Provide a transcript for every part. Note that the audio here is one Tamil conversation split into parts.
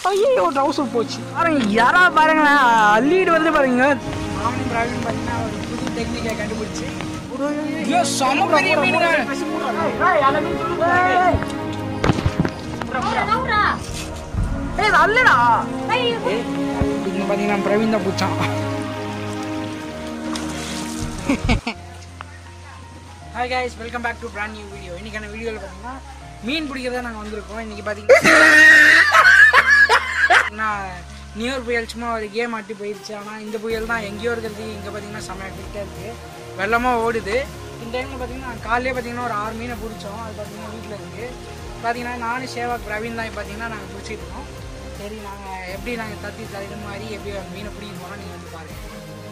ஐயோ ட்ரௌசர் போச்சு பாருங்க யாரா பாருங்களேன் அள்ளீடு வந்து பாருங்க நானும் பிராவின் பார்த்தீங்கன்னா ஒரு புது டெக்னிக்கை கண்டுபிடிச்சு ஐயோ செம பெரிய மீனுங்க ஏய் இது அல்லடா இங்கே பார்த்தீங்கன்னா பிரவீன் தான் பிடிச்சான் hi guys welcome back to brand new video இன்னைக்கான வீடியோவில் பார்த்தீங்கன்னா மீன் பிடிக்கிறதா நாங்கள் வந்திருக்கோம் இன்னைக்கு பார்த்தீங்கன்னா நியூ இயர் புயல் சும்மா ஒரு கேம் ஆட்டி போயிடுச்சு ஆனால் இந்த புயல் தான் எங்கேயோ இருக்கிறது இங்கே பார்த்தீங்கன்னா செம்ம ஃபிட்டாக இருக்குது வெள்ளமாக ஓடுது இந்த டைமில் பார்த்தீங்கன்னா காலையிலே பார்த்தீங்கன்னா ஒரு ஆறு மீனை பிடிச்சோம் அது பார்த்தீங்கன்னா வீட்டில் இருக்குது பார்த்தீங்கன்னா நானும் சேவாக் பிரவீன் தான் பார்த்தீங்கன்னா நாங்கள் பிடிச்சிட்டு இருக்கோம் சரி நாங்கள் எப்படி நாங்கள் தத்தி தகுந்த மாதிரி எப்படி மீனை பிடிக்க போகிறோம் நீங்கள் வந்து பாருங்கள்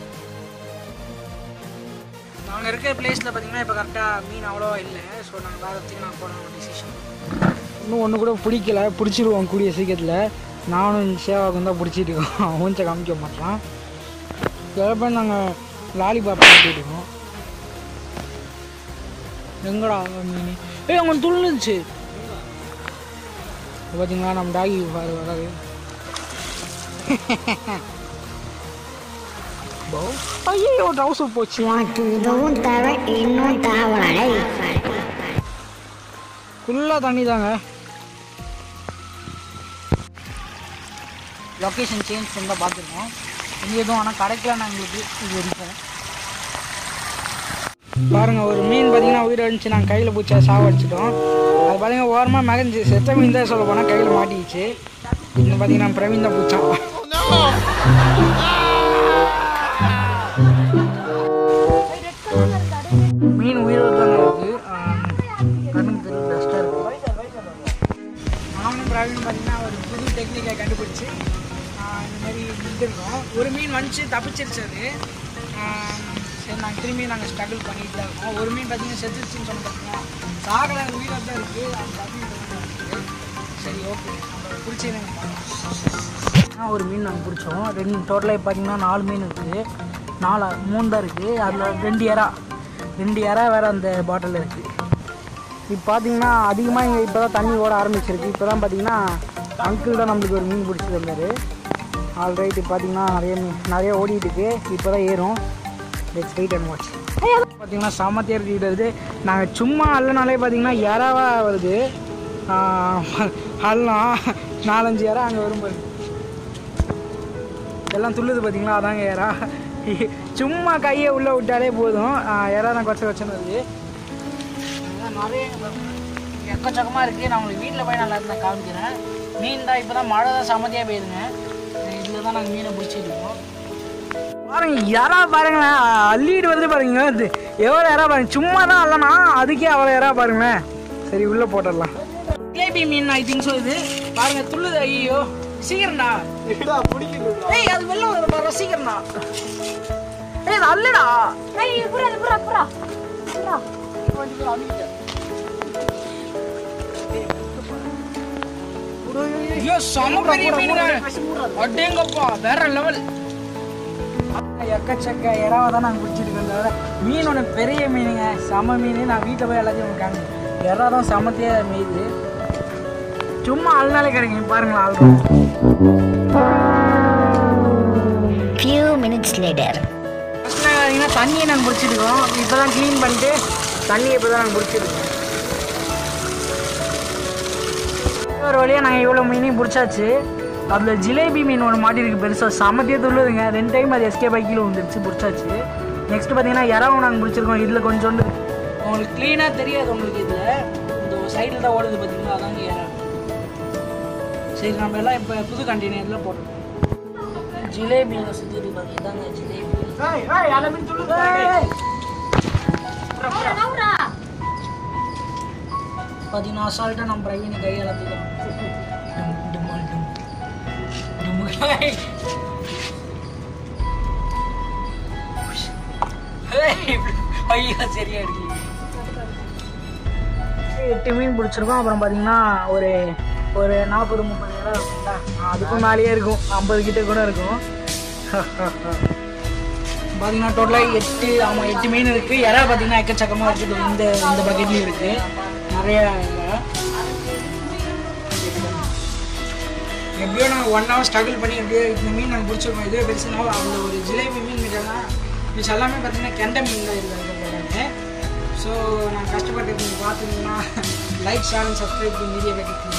நாங்கள் இருக்கிற பிளேஸில் பார்த்தீங்கன்னா இப்போ கரெக்டாக மீன் அவ்வளோவா இல்லை ஸோ நாங்கள் வேறு இடத்துக்கு நாங்கள் போனோம் டிசிஷன் இன்னும் ஒன்று கூட பிடிக்கல பிடிச்சிருவோம் கூடிய சீக்கிரத்தில் நானும் சேவாக்கும் தான் பிடிச்சிட்டு இருக்கோம் அவன்ச்ச காமிக்க மாட்டான் சிலப்போ நாங்கள் லாலிபாப் பண்ணிட்டு இருக்கோம் எங்கடா அவன் மீன் ஏய் அவன் துள்ளுச்சு பார்த்தீங்களா நம்ம டாகி பாரு வராது ஐயோ ட்ரௌசர் போச்சு உனக்கு இதுவும் தேவை இன்னும் தேவை ஃபுல்லாக தண்ணி தாங்க லொக்கேஷன் சேஞ்ச் பண்ணி தான் பார்த்துருக்கோம் இங்கே எதுவும் ஆனால் கிடைக்கல எங்களுக்கு இது வரைக்கும் பாருங்க ஒரு மீன் பார்த்தீங்கன்னா உயிர் அடிச்சு நாங்கள் கையில் பிடிச்சா சாவடிச்சிட்டோம் அது பார்த்தீங்கன்னா ஓரமாக மகஞ்சி செத்த மீன் தான் சொல்ல போனால் கையில் மாட்டிக்கிச்சு இங்கே பார்த்தீங்கன்னா பிரவீன் தான் பிடிச்சான் மீன் உயிரோடு தான் இருக்குது கண்ணுக்கு தெரியும் பெஸ்ட்டாக இருக்குது நானும் பிராவின் பார்த்தீங்கன்னா ஒரு புது டெக்னிக்கை கண்டுபிடிச்சி ஆஹ் இந்த மாதிரி இருந்திருக்கோம் ஒரு மீன் வந்துச்சு தப்பிச்சிருச்சு அது ஆஹ் சரி நாங்கள் திரும்பி நாங்கள் ஸ்ட்ரகிள் பண்ணிட்டு தான் இருக்கோம் ஒரு மீன் பார்த்தீங்கன்னா செத்துருச்சுன்னு சொன்ன பார்த்தீங்கன்னா சாகலை எங்கள் வீட்டில் தான் இருக்குது அந்த தப்பி இருக்குது சரி ஓகே நம்ம பிடிச்சி நாங்கள் பார்க்கலாம் ஒரு மீன் நாங்கள் பிடிச்சோம் ரெண்டு டோட்டலாக பார்த்தீங்கன்னா நாலு மீன் இருக்குது நாலு மூணு தான் இருக்குது அதில் ரெண்டு இறா ரெண்டு இறா வேறு அந்த பாட்டிலில் இருக்குது இப்போ பார்த்தீங்கன்னா அதிகமாக இங்கே இப்போ தான் தண்ணி ஓட ஆரம்பிச்சிருக்கு இப்போ தான் பார்த்தீங்கன்னா அங்கிள் தான் நம்மளுக்கு ஒரு மீன் பிடிச்சி தந்தார் ஆல்ரைட் பார்த்தீங்கன்னா நிறைய மீன் நிறைய ஓடிட்டு இருக்கு இப்போ தான் ஏறும் லெட்ஸ் வெயிட் அண்ட் வாட்ச் பார்த்தீங்கன்னா செம தேர்த்திட்டு வருது நாங்கள் சும்மா அல்லனாலே பார்த்தீங்கன்னா இறாவாக வருது அல்லாம் நாலஞ்சு இறா அங்கே வரும் பாருங்க எல்லாம் துள்ளுது பார்த்தீங்களா அதாங்க இறா சும்மா கையை உள்ளே விட்டாலே போதும் இறா தான் கொச்ச கொச்சன்னு வருது அதான் நிறைய எக்கச்சக்கமாக இருக்குது நான் உங்களுக்கு வீட்டில் போய் நல்லா இருந்தால் காமிக்கிறேன் மீன் தான் இப்போ தான் மழை தான் சமதியாக பெய்யுதுங்க இதில் தான் நாங்கள் மீனை பிடிச்சிட்டு இருக்கோம் பாருங்க யாரா பாருங்களேன் அள்ளிட்டு வருது பாருங்க இது எவ்வளோ யாரா பாருங்க சும்மா தான் அல்லனா அதுக்கே அவ்வளோ யாரா பாருங்களேன் சரி உள்ளே போட்டுடலாம் ஜிலேபி மீன் ஐ திங்க் ஸோ இது பாருங்க துள்ளுது ஐயோ சீக்கிரம்டா ஏய் அது வெளில வந்து பாருங்க சீக்கிரம்டா ஏய் அது அல்லடா ஐயோ செம பெரிய மீனுங்க அடேங்கப்பா வேற லெவல் எக்கச்சக்க இறாவை தான் நாங்கள் பிடிச்சிருக்கோம் தவிர மீன் ஒன்று பெரிய மீனுங்க செம மீன் நான் வீட்டில் போய் எல்லாத்தையும் உங்களுக்கு காமிக்கிறேன் இறா தான் செமத்தையாக மீது சும்மா அழுனாலே கிடைக்கும் பாருங்களா ஆல்ரெடி few minutes later ஃபஸ்ட்டில் பார்த்தீங்கன்னா தண்ணியை நாங்கள் பிடிச்சிருக்கோம் இப்போ தான் க்ளீன் பண்ணிட்டு தண்ணியை இப்போ தான் நாங்கள் பிடிச்சிருக்கோம் ஒரு வழியாக நாங்கள் இவ்வளோ மீனையும் பிடிச்சாச்சு அதில் ஜிலேபி மீன் ஒன்று மாட்டிருக்கு பெருசாக சமத்தியே துள்ளுதுங்க ரெண்டு டைம் அது எஸ்கே பை கீழே வந்துருச்சு பிடிச்சாச்சு நெக்ஸ்ட் பார்த்தீங்கன்னா இறாவும் நாங்கள் பிடிச்சிருக்கோம் இதில் கொஞ்சோண்டு உங்களுக்கு க்ளீனாக தெரியாது உங்களுக்கு இதில் இந்த சைடில் தான் ஓடுது பார்த்தீங்களா அதாங்க இறா சரி நம்ம எல்லாம் இப்போ புது கண்டெய்னரில் போட்டுருக்கோம் ஜிலேபி சுற்றி பார்த்தீங்கன்னா ஜிலேபி பார்த்தீங்கன்னா அசால்ட்டாக நம்ம பிரவீனை கையால் ஐயா சரியா இருக்கு எட்டு மீன் பிடிச்சிருக்கோம் அப்புறம் பார்த்தீங்கன்னா ஒரு ஒரு நாற்பது முப்பது இடம் இருக்கும்ல அதுக்கும் மேலேயே இருக்கும் ஐம்பது கிட்ட கூட இருக்கும் பார்த்தீங்கன்னா டோட்டலாக எட்டு ஆமாம் எட்டு மீன் இருக்குது இறா பார்த்தீங்கன்னா எக்கச்சக்கமாக இருக்குது இந்த இந்த பக்கெட்லேயும் இருக்குது நிறைய இறா எப்படியோ நாங்கள் ஒன் ஹவர் ஸ்ட்ரகிள் பண்ணி எப்படியோ இந்த மீன் நாங்கள் பிடிச்சிருக்கோம் இதுவே பெருசுனா அதில் ஒரு ஜிலேபி மீன் இருக்கலாம் மிச்சம் எல்லாமே பார்த்தீங்கன்னா கெண்டை மீன் தான் இருக்காங்க எல்லாமே ஸோ நான் கஷ்டப்பட்டு நீங்கள் பார்த்துங்கன்னா like share and subscribe video வைக்கிறேன்